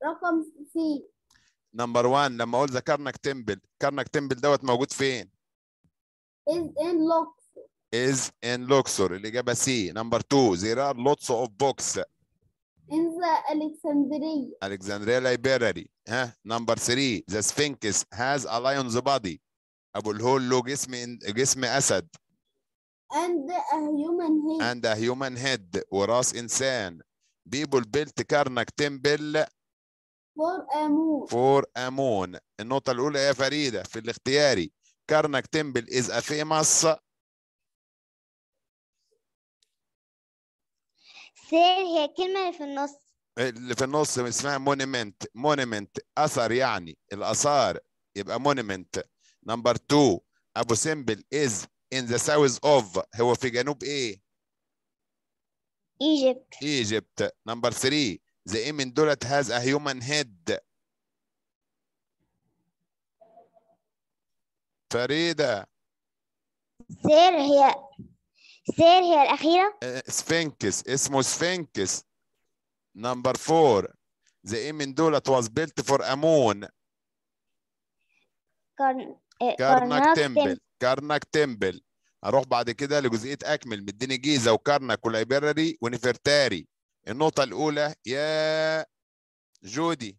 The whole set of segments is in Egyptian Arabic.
رقم سي نمبر 1 لما اقول ذا كارنك تمبل كارنك تمبل دوت موجود فين is in looks is in Luxor الإجابة C نمبر 2 there are lots of books in the Alexandria Alexandria Library ها نمبر 3 the Sphinx has a lion's body أبو الهول له جسم جسم أسد and a human head and a human head وراس إنسان people built كارنك تمبل for a moon for a moon النقطة الأولى يا فريدة في الاختياري كارنك تمبل is a famous سير هي الكلمة اللي في النص اللي في النص اسمها مونيمنت مونيمنت اثر يعني الاثار يبقى مونيمنت نمبر 2 ابو سمبل از ان ذا ساوث اوف هو في جنوب ايه ايجيبت ايجيبت نمبر 3 ذا ايه من دولت هاز ا هيومن هيد فريده سير هي سير هي الأخيرة سفنكس اسمه سفنكس نمبر 4 ذا ايه من دولت was built for a moon كارن... آه، كارناك تمبل تمبل. كارناك تمبل هروح بعد كده لجزئيه اكمل مديني جيزه وكارناك ولايبراري ونفرتاري النقطه الاولى يا جودي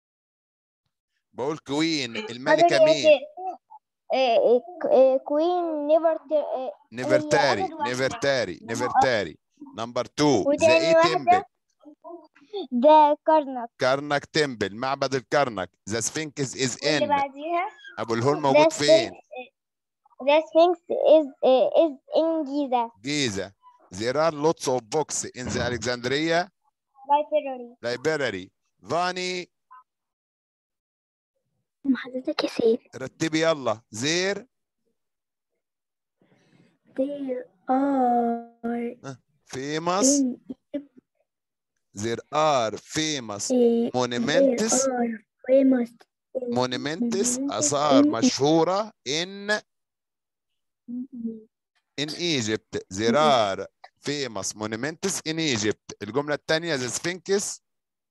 بقول كوين الملكه حاضر يا مين سير. آه، آه، ك- آه، كوين نيفر نفرتاري أول واحدة. نفرتاري نفرتاري نمبر 2 ذا وتاني ايه واحدة تمبل ده كارنك كارناك تمبل معبد الكرنك ذا سفنكس از واللي ان بعديها ابو الهول ده موجود فين The Sphinx is uh, is in Giza جيزه there are lots of books in the Alexandria library. library فاني حضرتك يا سيد رتبي يلا زير there are famous in there are famous eh, monuments there are famous monuments monuments آثار in- مشهورة in in Egypt there are famous monuments in Egypt الجملة الثانية the Sphinx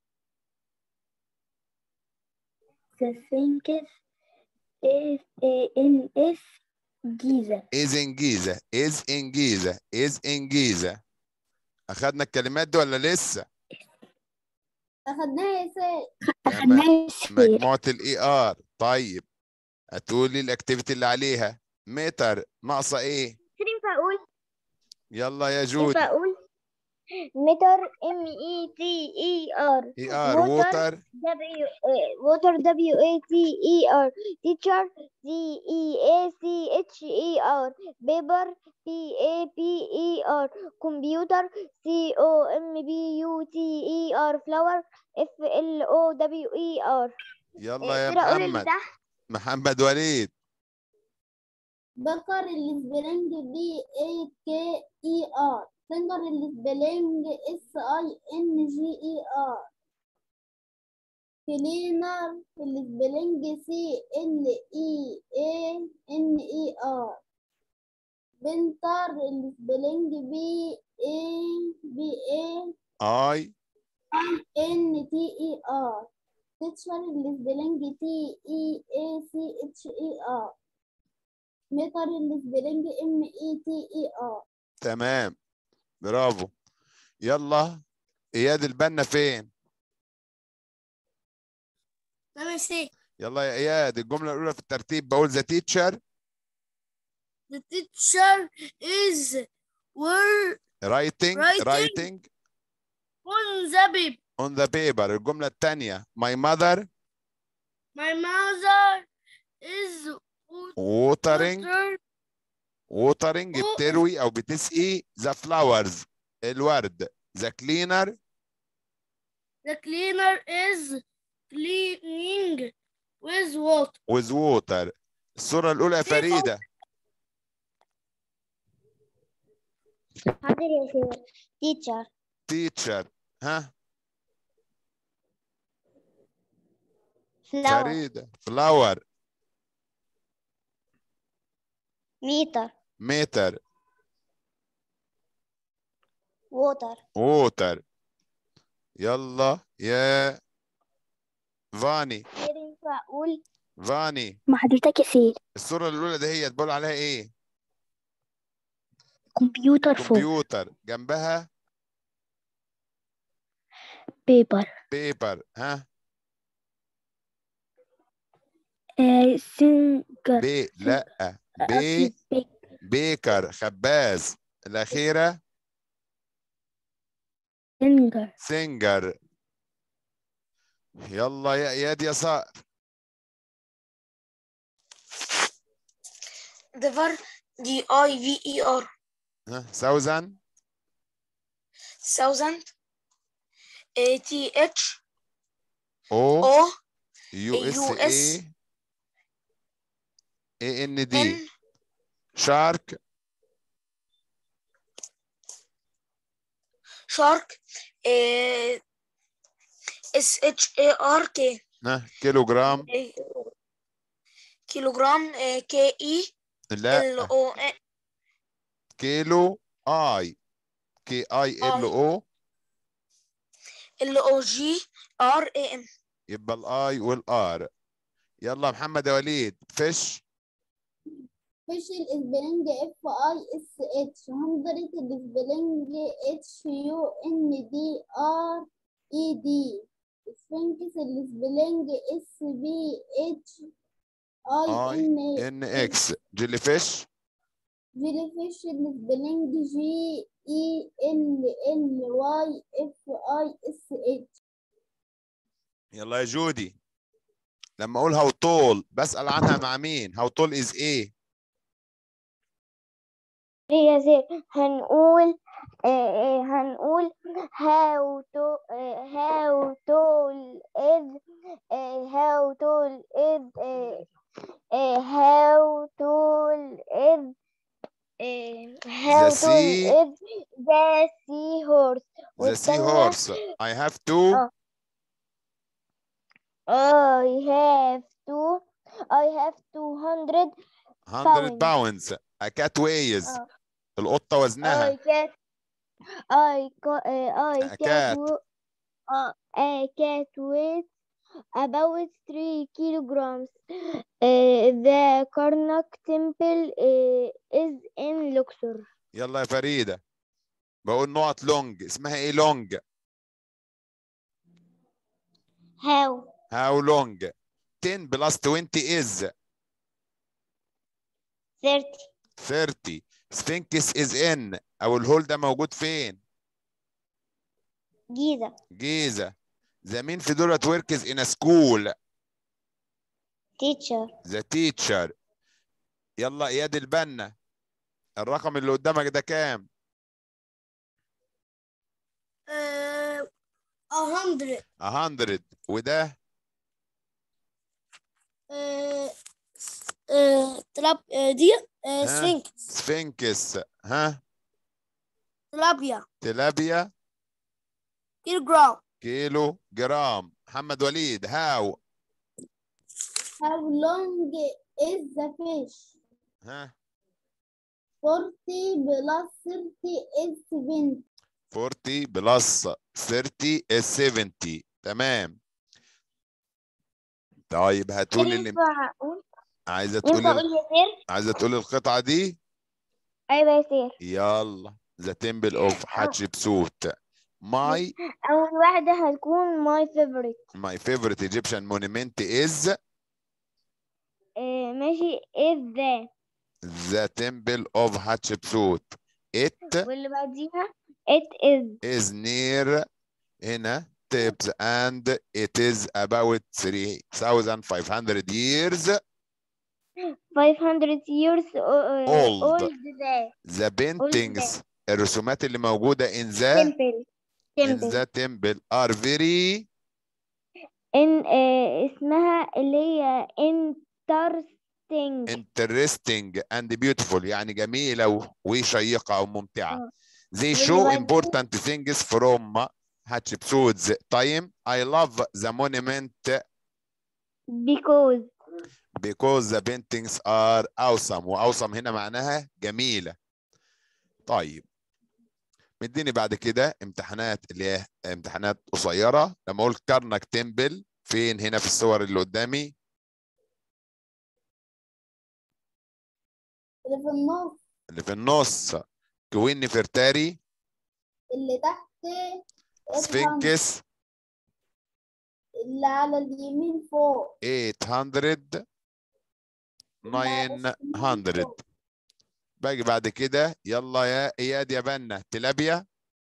the Sphinx is eh, in is Giza is in Giza is in Giza is in Giza أخدنا الكلمات دي ولا لسه؟ أخدناها يا سيد أخذناها سير مجموعة الاي ار طيب هتقولي الاكتيفيتي اللي عليها متر ناقصة ايه؟ ينفع أقول يلا يا جود ينفع أقول متر M E T E R اي ار water ووتر W uh, water W A T E R teacher D E A C H E R paper P A P E R computer C O M B U T E R flower F L O W E R يلا يا كده أقول اللي محمد تحت محمد وليد بكر السبلنج بي اي كي اي ار فينجر السبلنج اس اي ان جي اي ار كلينر السبلنج سي ال اي اي ان اي ار بنتر السبلنج بي اي بي اي اي ان تي اي ار تيتشر السبلنج تي اي اي سي اتش اي ار متر السبلنج ام اي تي اي ار تمام برافو يلا اياد البنا فين؟ تمام سي يلا يا اياد الجملة الأولى في الترتيب بقول ذا تيتشر The teacher is were رايتنج Writing. رايتنج on the paper. اون ذا بيبر الجملة الثانية ماي ماذر My mother is ووترنج water ووترنج Oh. بتروي او بتسقي ذا فلاورز الورد ذا كلينر The cleaner is cleaning with water. with water الصورة الأولى يا فريدة حاضر يا سير teacher teacher ها flower فريدة flower meter meter water water يلا يا فاني ينفع أقول فاني مع حضرتك يا سيد الصورة الأولى دهيت بقول عليها إيه؟ كمبيوتر فوق كمبيوتر جنبها بيبر بيبر ها آه سنجر بي لا بي بيك بيكر خباز الأخيرة سنجر سينجر يلا يا إياد يسار ديفر دي اي في اي ار ها ساوزن thousand تي اتش او او يو اس US اي اي ان دي ان شارك شارك اس اتش اي ار كي ها كيلو جرام كيلو جرام كي اي ال لا او كيلو اي كي اي ال او ال او جي ار اي ام يبقى الاي والار يلا محمد يا وليد فيش فيش الاسبلنج اف اي اس اتش هندرة الاسبلنج اتش يو ان دي ار اي دي سفنكس الاسبلنج اس بي اتش اي اي ان ان اكس جيلي فيش جيلي فيش الاسبلنج جي اي ال ال واي اف اي اس اتش يلا يا جودي لما اقول هاو طول بسأل عنها مع مين هاو طول از ايه هي زي هنقول آه، آه، هنقول how to آه، how tall is آه، how tall is آه، آه، how tall is آه، how tall sea- is the seahorse ذا سي والتانية هورس I have to آه. I have to I have 200 100 pounds. pounds a cat weighs آه. القطة وزنها I cat I ca- uh, I A cat cat. wo- uh, a cat weighs about three kilograms. Uh, the Karnak temple uh, is in Luxor. يلا يا فريدة بقول نقط لونج اسمها ايه لونج How? how long 10 plus 20 is 30. 30 sphinx is in او الهول ده موجود فين Giza. جيزة the مين في دولت works in a school Teacher. the teacher يلا اياد البنا الرقم اللي قدامك ده كام a hundred 100 وده آه، آه، تلاب آه، دي آه، ها؟ سفنكس سفنكس ها تلابيا تلابيا كيلو جرام كيلو جرام محمد وليد هاو How long is the fish? ها 40 plus 30 is 70. 40 بلس 30 is 70 تمام طيب هاتولي اللي ينفع أقول عايزه ينفع تقولي أقول يا سير؟ عايزه تقولي القطعه دي أيوة يا سير. يلا ذا تمبل اوف حتشبسوت ماي أول واحدة هتكون my favorite. ماي فيفورت ايجيبشن مونيمنت از آه، ماشي is the ذا تمبل اوف حتشبسوت ات واللي بعديها it is is near هنا tips and it is about 3500 years 500 years o- uh, Old. old the the paintings الرسومات اللي موجودة in the temple in temple the temple are very in آه، اسمها اللي هي interesting interesting and beautiful يعني جميلة و- وشيقة وممتعة آه. they واللي show بعدين- important things from Hatshepsut's time I love the monument because because the paintings are awesome واوسم هنا معناها جميله طيب مديني بعد كده امتحانات اللي هي امتحانات قصيره لما اقول كارنك تمبل فين هنا في الصور اللي قدامي اللي في النص اللي في النص كوين نفرتاري اللي تحت 800 سفنكس اللي على اليمين فوق 800 اللي على الشمال 900 فوق. باجي بعد كده يلا يا اياد يا بنا تلابيا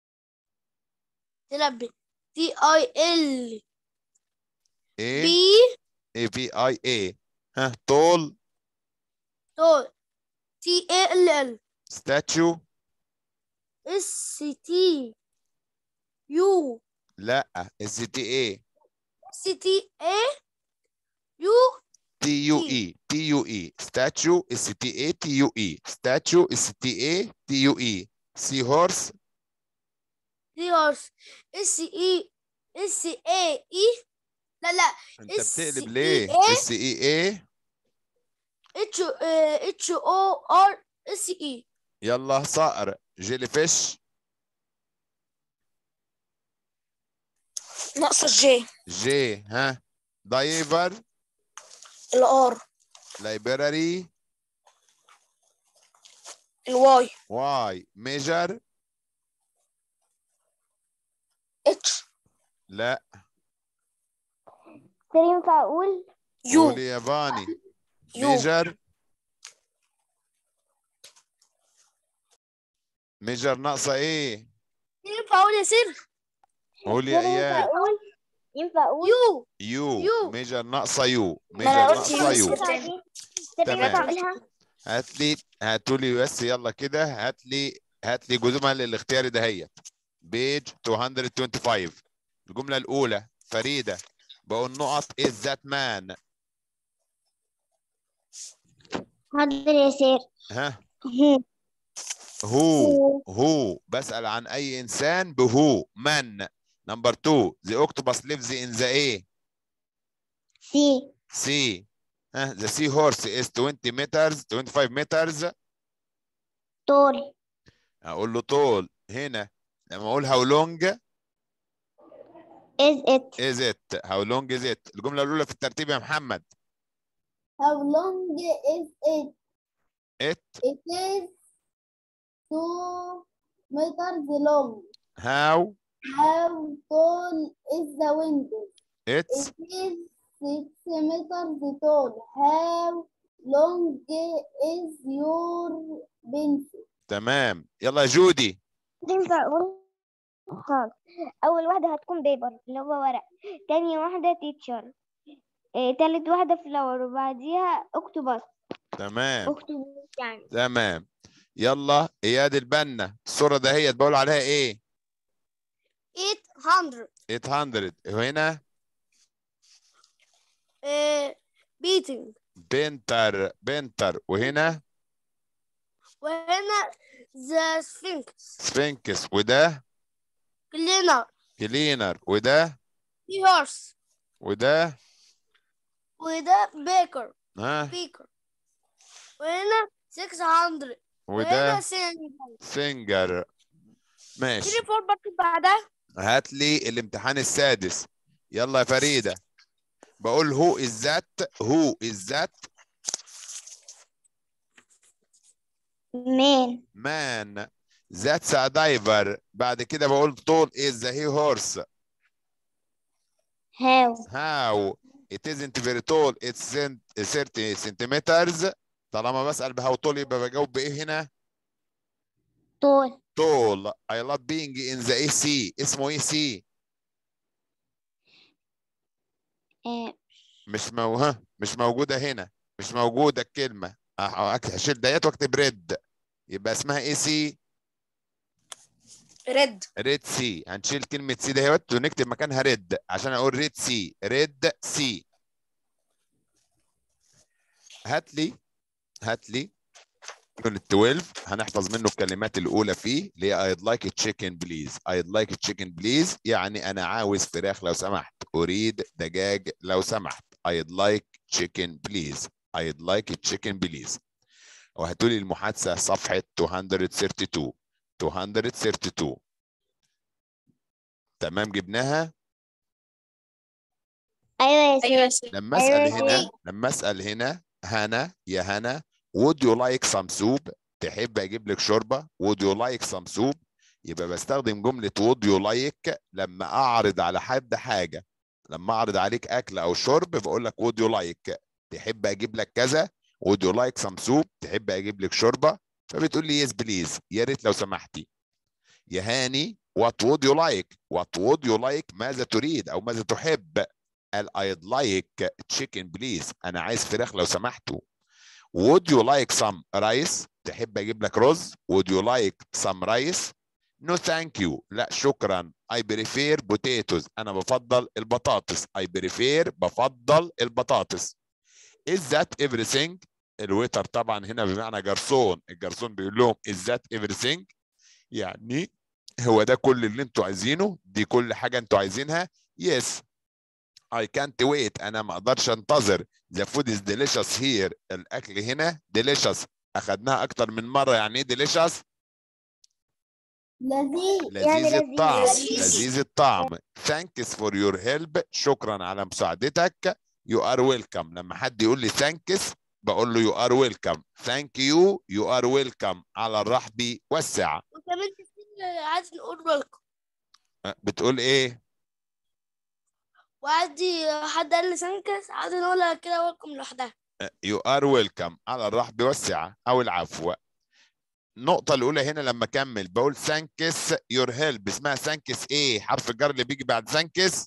تلبي تي اي ال ايه بي اي في اي اي ها طول تو تي اي ال ال ستاتيو اس تي يو لا اس تي اي سي تي اي يو تي يو إي. اي تي يو اي ستاتيو اس تي اي تي يو اي ستاتيو اس تي اي تي يو اي سي هورس تي هورس اس اي اس اي اي لا لا انت اس بتقلب إي ليه إيه؟ اس اي اي اتش اتش او ار اس اي يلا صقر جيلي فيش ناقص الجي جي ها دايفر الار لايبراري الواي واي ميجر اتش لا سير ينفع اقول يو قول ياباني يو ميجر ميجر ناقصه ايه ينفع اقول يا سير قول يا سير ينفع اياد اقول ينفع اقول يو يو يو. ميجر ناقصه يو ما ميجر أنا قلت ناقصه يو يو سير. سير تمام. ينفع اقولها هات لي هاتوا لي بس يلا كده هات لي هات لي جزمها للاختياري دهيت بيج 225 الجمله الاولى فريده بقول نقط is that man حاضر يا سير ها هو هو بسأل عن أي إنسان بهو من نمبر 2 the octopus lives in the A سي sea ها the sea horse is 20 meters 25 meters طول أقول له طول هنا لما أقول how long is it is it how long is it الجملة الأولى في الترتيب يا محمد How long is it? it It is two meters long. how How tall is the window? it's It is six meters tall. How long is your pencil? تمام يلا يا جودي ينفع اقول حاضر اول واحده هتكون بيبر اللي هو ورق تاني واحده تيتشر إيه تالت واحده فلاور وبعديها اكتوباس تمام اكتوباس يعني تمام يلا اياد البنا الصورة دهيت بقول عليها ايه 800 800 وهنا بيتنج بنتر بنتر وهنا وهنا ذا سفنكس سفنكس وده كلينر كلينر وده في هورس وده وده بيكر ها بيكر وهنا 600 وده وهنا سنجل سنجر ماشي 3 4 بكتب بعدها هات لي الامتحان السادس يلا يا فريدة بقول هو از ذات هو از ذات مان مان ذاتس ا دايفر بعد كده بقول طول از ذا هي هورس هاو how it isn't very tall it's cent- 30 centimeters طالما بسأل بهاو طول يبقى بجاوب بإيه هنا طول tall I love being in the AC اسمه ايه سي آه، مش مو... ها مش موجودة هنا مش موجودة الكلمة أح- أك- هشيل ديت واكتب ريد يبقى اسمها ايه سي ريد ريد سي هنشيل كلمة سي دهوت ونكتب مكانها ريد عشان اقول ريد سي ريد سي هات لي هات لي يونت 12 هنحفظ منه الكلمات الاولى فيه اللي هي I'd like a chicken please I'd like a chicken please يعني انا عاوز فراخ لو سمحت اريد دجاج لو سمحت I'd like chicken please I'd like a chicken please وهاتوا لي المحادثه صفحه 232 232 تمام جبناها أيوة يا ايوه يا سيدي. لما اسال أيوة. هنا لما اسال هنا هنا يا هنا would you like some soup تحب اجيب لك شوربه would you like some soup يبقى بستخدم جمله would you like لما اعرض على حد حاجه لما اعرض عليك اكل او شرب بقول لك would you like تحب اجيب لك كذا would you like some soup تحب اجيب لك شوربه فبتقول لي yes please يا ريت لو سمحتي يا هاني what would you like what would you like ماذا تريد او ماذا تحب قال I'd like chicken please أنا عايز فراخ لو سمحتوا Would you like some rice تحب أجيب لك رز Would you like some rice No thank you لا شكرا I prefer potatoes أنا بفضل البطاطس I prefer بفضل البطاطس Is that everything الويتر طبعا هنا بمعنى جرسون الجرسون بيقول لهم Is that everything يعني هو ده كل اللي انتوا عايزينه دي كل حاجة انتوا عايزينها Yes I can't wait أنا ما أقدرش أنتظر The food is delicious here الأكل هنا delicious أخدناها أكتر من مرة يعني إيه delicious؟ لذيذ يعني لذيذ لذيذ. الطعم لذيذ. لذيذ الطعم Thanks for your help شكرا على مساعدتك You are welcome لما حد يقول لي thanks بقول له you are welcome Thank you you are welcome على الرحب والسعة وكمان كتير عايز نقول ويلكم أه، بتقول إيه؟ وعادي حد قال لي سانكس عادي نقولها كده ويلكم لوحدها You are welcome على الرحب والسعة أو العفو النقطة الأولى هنا لما أكمل بقول thanks your help اسمها thanks إيه؟ حرف الجر اللي بيجي بعد thanks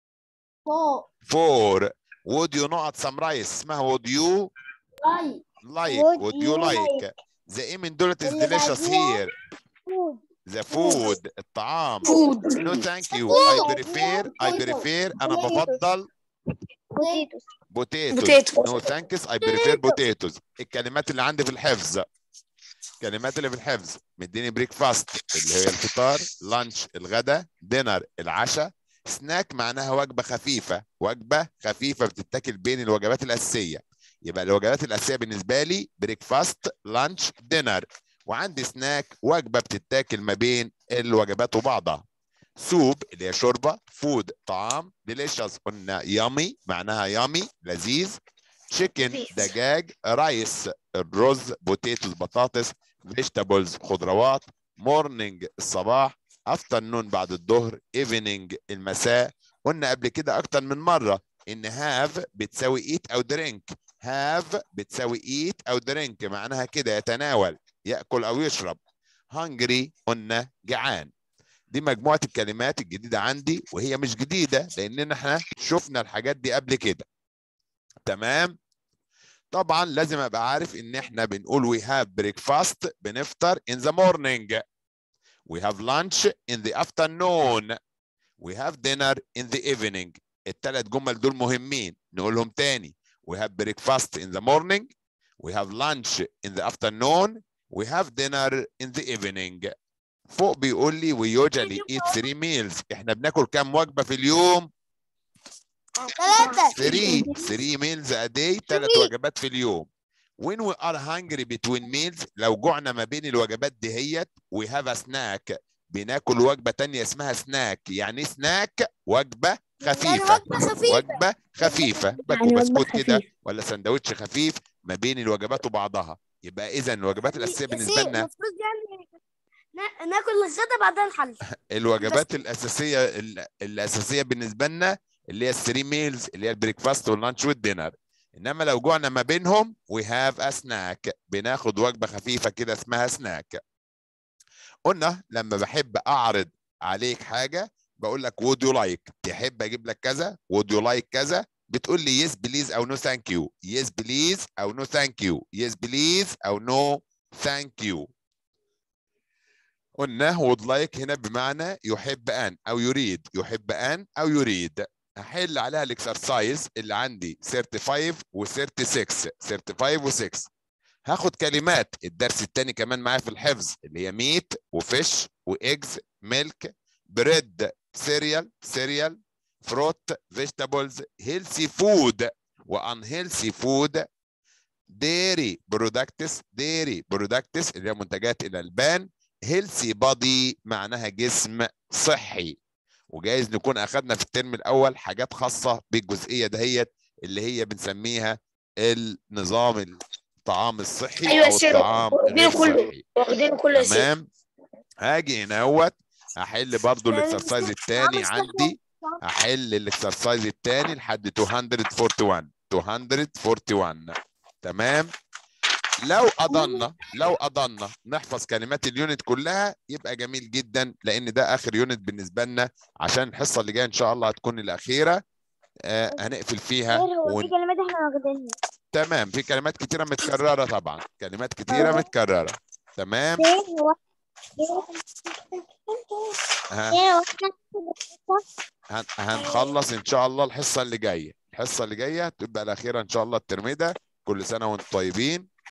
فوق for would you not summarize اسمها would you رايت like Would would you you like the إيه من دولت is اللي delicious بعديها here food the food الطعام فود no thank you I prefer I prefer أنا بفضل potatoes potatoes Potatoes. no thanks I prefer potatoes الكلمات اللي عندي في الحفظ الكلمات اللي في الحفظ مديني بريك فاست اللي هي الفطار لانش الغداء دينر العشاء سناك معناها وجبه خفيفه وجبه خفيفه بتتاكل بين الوجبات الاساسيه يبقى الوجبات الاساسيه بالنسبه لي بريك فاست لانش دينر وعندي سناك وجبه بتتاكل ما بين الوجبات وبعضها سوب اللي هي شوربه فود طعام ديليشس قلنا يامي معناها يامي لذيذ تشيكن لذيذ. دجاج رايس الرز بوتيتوز بطاطس فيجيتابلز خضروات مورنينج الصباح افترنون بعد الظهر ايفنينج المساء قلنا قبل كده اكتر من مره ان هاف بتساوي ايت او درينك هاف بتساوي ايت او درينك معناها كده يتناول ياكل او يشرب هنجري قلنا جعان دي مجموعه الكلمات الجديده عندي وهي مش جديده لاننا احنا شفنا الحاجات دي قبل كده تمام طبعا لازم ابقى عارف ان احنا بنقول we have breakfast بنفطر in the morning we have lunch in the afternoon we have dinner in the evening الثلاث جمل دول مهمين نقولهم تاني we have breakfast in the morning we have lunch in the afternoon we have dinner in the evening فوق بيقول لي we usually eat three meals احنا بناكل كام وجبة في اليوم ثلاثة 3 3 meals a day ثلاث وجبات في اليوم when we are hungry between meals لو جوعنا ما بين الوجبات دهيت we have a snack بناكل وجبة تانية اسمها سناك يعني سناك وجبة يعني خفيفة وجبة خفيفة وجبة خفيفة باكل يعني وجبة بسكوت كده خفيفة. ولا سندوتش خفيف ما بين الوجبات وبعضها يبقى اذا الوجبات الاساسيه بالنسبه لنا المفروض يعني نا- ناكل الغدا بعدها نحل الوجبات الاساسيه ال- الاساسيه بالنسبه لنا اللي هي الثري ميلز اللي هي البريكفاست واللانش والدينر انما لو جوعنا ما بينهم وي هاف ا سناك بناخد وجبه خفيفه كده اسمها سناك قلنا لما بحب اعرض عليك حاجه بقول لك would you like تحب اجيب لك كذا would you like كذا بتقول لي yes please او no thank you yes please او no thank you yes please او no thank you قلنا would like هنا بمعنى يحب ان او يريد يحب ان او يريد هحل عليها الاكسرسايز اللي عندي 35 و 36 35 و 6 هاخد كلمات الدرس الثاني كمان معايا في الحفظ اللي هي ميت وفيش وايجز ميلك بريد سيريال سيريال فروت فيجيتابلز هيلثي فود وان هيلثي فود ديري برودكتس ديري برودكتس اللي هي منتجات الالبان هيلثي بادي معناها جسم صحي وجايز نكون اخذنا في الترم الاول حاجات خاصه بالجزئيه دهيت اللي هي بنسميها النظام الطعام الصحي أيوة او سير، الطعام واخدينه غير كله. صحي واخدين كل شيء تمام هاجي هنا اهوت هحل برضو يعني الاكسرسايز بس- الثاني بس- عندي هحل الاكسرسايز الثاني لحد 241 241 تمام لو قضلنا لو قضلنا نحفظ كلمات اليونت كلها يبقى جميل جدا لان ده اخر يونت بالنسبه لنا عشان الحصه اللي جايه ان شاء الله هتكون الاخيره آه هنقفل فيها غير هو ون... في كلمات احنا واخدينها تمام في كلمات كتيره متكرره طبعا كلمات كتيره متكرره تمام غير هو ها غير هو هن... هنخلص ان شاء الله الحصه اللي جايه الحصه اللي جايه تبقى الاخيره ان شاء الله الترم ده كل سنه وانتم طيبين